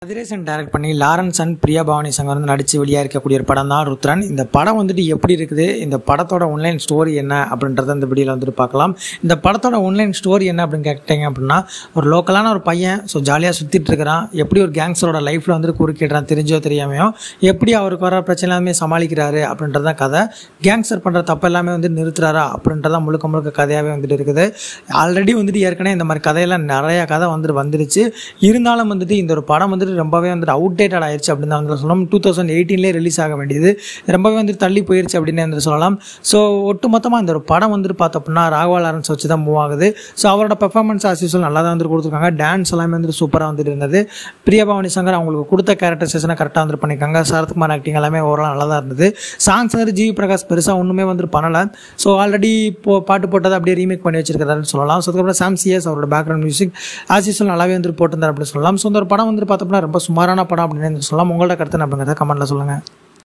Kathiresan direct பண்ணி Lawrence and Priya Bhavani Shankar வந்து நடித்து வெளியாக இருக்கக்கூடிய ஒரு படம் தான் ருத்ரன் இந்த படம் வந்துட்டு எப்படி இருக்குது இந்த படத்தோட ஒன்லைன் ஸ்டோரி என்ன அப்படின்றத இந்த வீடியோவில் வந்துட்டு பார்க்கலாம் இந்த படத்தோட ஒன்லைன் ஸ்டோரி என்ன அப்படின்னு கேட்டீங்க அப்படின்னா ஒரு லோக்கலான ஒரு பையன் ஸோ ஜாலியாக சுற்றிட்டு இருக்கிறான் எப்படி ஒரு கேங்ஸரோட லைஃப்பில் வந்துட்டு குறுக்கிடுறான் தெரிஞ்சோ தெரியாமையோ எப்படி அவருக்கு வர பிரச்சனை எல்லாமே சமாளிக்கிறாரு அப்படின்றது தான் கதை கேங்ஸ்டர் பண்ணுற தப்பு எல்லாமே வந்து நிறுத்துறாரா அப்படின்றதான் முழுக்க முழுக்க கதையாகவே வந்துட்டு இருக்குது ஆல்ரெடி வந்துட்டு ஏற்கனவே இந்த மாதிரி கதையெல்லாம் நிறைய கதை வந்துட்டு வந்துருச்சு இருந்தாலும் வந்துட்டு இந்த ஒரு படம் வந்துட்டு ரொம்பவே வந்துட்டு அவுடேட்டட் ஆயிடுச்சு அப்படின்னு தான் வந்து சொல்லலாம் டூ தௌசண்ட் எயிட்டீன்லேயே ரிலீஸ் ஆக வேண்டியது ரொம்பவே வந்துட்டு தள்ளி போயிருச்சு அப்படின்னு வந்து சொல்லலாம் ஸோ ஒட்டு மொத்தமாக இந்த ஒரு படம் வந்துட்டு பார்த்தோம்னா ராகவா லாரன்ஸ் வச்சு தான் மூவ் ஆகுது ஸோ அவரோட பெர்ஃபார்மன்ஸ் ஆஸ் யூஸ்வல் நல்லா தான் வந்துட்டு கொடுத்துருக்காங்க டான்ஸ் எல்லாமே வந்துட்டு சூப்பராக வந்துட்டு இருந்தது பிரியபவானி சங்கர் அவங்களுக்கு கொடுத்த கேரக்டரைசேஷனை கரெக்டாக வந்துட்டு பண்ணியிருக்காங்க சரத்குமார் ஆக்டிங் எல்லாமே ஓரளவு நல்லா தான் இருந்தது சாங்ஸ் வந்து ஜிவி பிரகாஷ் பெருசாக ஒன்றுமே வந்துட்டு பண்ணலை ஸோ ஆல்ரெடி இப்போ பாட்டு போட்டதை அப்படியே ரீமேக் பண்ணி வச்சிருக்காருன்னு சொல்லலாம் ஸோ அதுக்கப்புறம் சாம் சிஎஸ் அவரோட பேக்ரவுண்ட் மியூசிக் ஆஸ் யூஸ்வல் நல்லாவே வந்துட்டு போட்டிருந்தார் அப்படின்னு சொல்லலாம் ஸோ இந்த ஒரு படம் வந்துட்டு பார்த்தோம்னா ரொம்ப சுமாரான படம் அப்படின்னு சொல்லலாம் உங்களோட கருத்து அப்படிங்கிறத கமெண்ட்டில் சொல்லுங்கள்